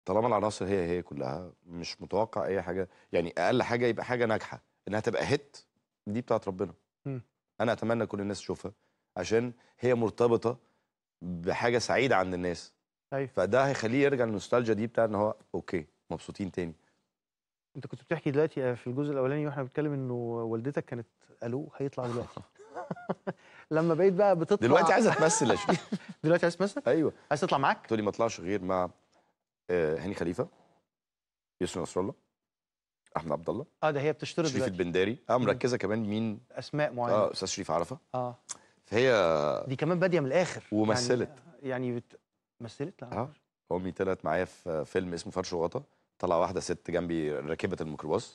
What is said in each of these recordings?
طالما العناصر هي هي كلها مش متوقع اي حاجه يعني اقل حاجه يبقى حاجه ناجحه انها تبقى هيت دي بتاعت ربنا مم. انا اتمنى كل الناس تشوفها عشان هي مرتبطه بحاجه سعيده عند الناس ايوه فده هيخليه يرجع للنوستالجيا دي بتاع ان هو اوكي مبسوطين تاني انت كنت بتحكي دلوقتي في الجزء الاولاني واحنا بنتكلم انه والدتك كانت الو هيطلع دلوقتي لما بقيت بقى بتطلع دلوقتي عايزه تمثل يا شريف دلوقتي عايز تمثل ايوه عايز تطلع معاك تقول لي ما اطلعش غير مع آه، هاني خليفه يسرا نصر الله احمد عبد الله اه ده هي بتشترط شريف دلوقتي البنداري اه مركزه كمان مين اسماء معينه اه استاذ شريف عرفه اه فهي دي كمان باديه من الاخر ومثلت. يعني, يعني بت... مثلت لا اه امي طلعت معايا في فيلم اسمه فرش وغطا طلع واحده ست جنبي راكبه الميكروباص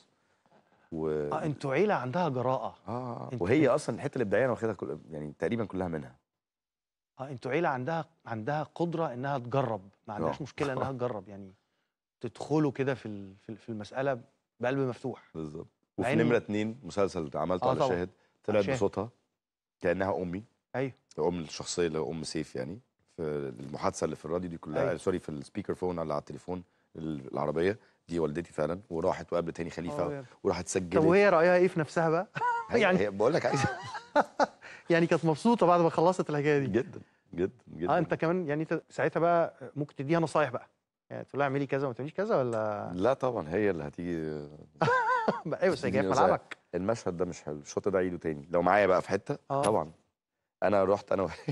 و اه انتوا عيله عندها جراءه اه انت- وهي اصلا الحته الابداعيه انا واخدها كل... يعني تقريبا كلها منها اه انتوا عيله عندها عندها قدره انها تجرب ما عندهاش آه. مشكله انها تجرب يعني تدخلوا كده في ال- في ال- في المساله بقلب مفتوح بالظبط مع وفي إنه- نمره اتنين مسلسل عملته آه على طبعاً. شاهد طلعت شاهد. بصوتها كانها امي ايوه ام الشخصيه اللي هو ام سيف يعني في المحادثه اللي في الراديو دي كلها أيوة. سوري في السبيكر فون اللي على التليفون ال- العربيه دي والدتي فعلا وراحت وقابلت هاني آه، خليفه يا- وراحت سجلت طب وهي رايها ايه في نفسها بقى هي- يعني- هي بقول لك عايزه يعني كانت مبسوطه بعد ما خلصت الحكايه دي جدا جدا جدا اه انت كمان يعني انت ساعتها بقى ممكن تديها نصايح بقى يعني تقول لها اعملي كذا وما تعمليش كذا ولا لا طبعا هي اللي هتيجي ايوه بس هي جايه في تديني نصايح. ملعبك المشهد ده مش حلو الشوط ده عيده تاني لو معايا بقى في حته آه. طبعا انا رحت انا وهي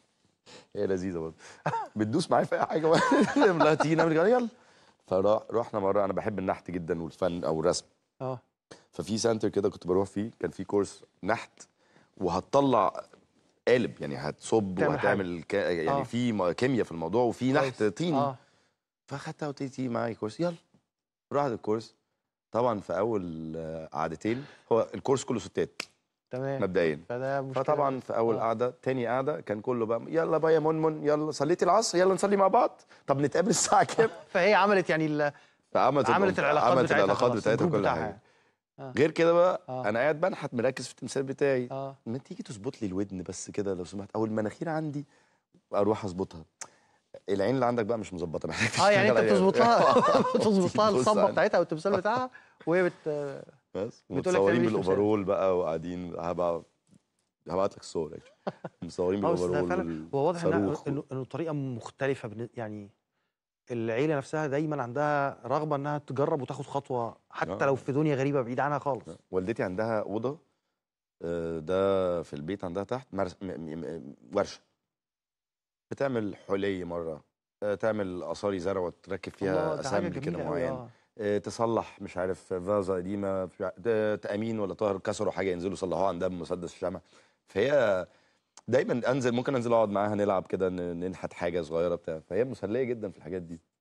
هي لذيذه برضه بتدوس معايا في اي حاجه لا تيجي نعمل كده يلا فرحنا مره انا بحب النحت جدا والفن او الرسم اه ففي سنتر كده كنت بروح فيه كان في كورس نحت وهتطلع قالب يعني هتصب تعمل وهتعمل ك... يعني آه. في م- كيمياء في الموضوع وفي نحت كويس. طيني اه فاخدتها وقلت لي تيجي معايا كورس يلا رحت الكورس طبعا في اول آه، قعدتين هو الكورس كله ستات تمام مبدئيا فده مشكله فطبعا في اول آه. قعده تاني قعده كان كله بقى يلا بقى يا منمن يلا صليتي العصر يلا نصلي مع بعض طب نتقابل الساعه كام فهي عملت يعني ال... فعملت عملت العلاقات عملت بتاعتها العلاقات خلاص، بتاعتها الجروب كل بتاعها. حاجه آه. غير كده بقى آه. انا قاعد بنحت مركز في التمثال بتاعي اه ما تيجي تظبط لي الودن بس كده لو سمحت او المناخير عندي اروح اظبطها العين اللي عندك بقى مش مظبطه محتاج اه يعني انت تشتغل بتظبط لها بتظبط لها تبص الصبه على- بتاعتها او التمثال بتاعها وهي بت بس بتقولك متصورين تعملي إيه في بالاوفرول بقى وقاعدين هبقى هبعت لك الصور actually. مصورين اه بس ده بالاوفرول فعلا هو واضح انها والصاروخ انه انه طريقه مختلفه بالن- يعني العيله نفسها دايما عندها رغبه انها تجرب وتاخد خطوه حتى آه. لو في دنيا غريبه بعيد عنها خالص والدتي عندها اوضه آه، ده في البيت عندها تحت مرس... م... م... م... ورشه بتعمل حلي مره آه، تعمل اصاري زرع وتركب الله فيها ده حاجه اسامبلي كده جميله قوي معين اه آه، تصلح مش عارف فازه قديمه مش عارف- ت- تامين ولا طاهر كسروا حاجه ينزلوا يصلحوها عندها بمسدس الشمع فهي دايما انزل ممكن انزل اقعد معاها نلعب كده ن- ننحت حاجه صغيره بتاع فهي مسليه جدا في الحاجات دي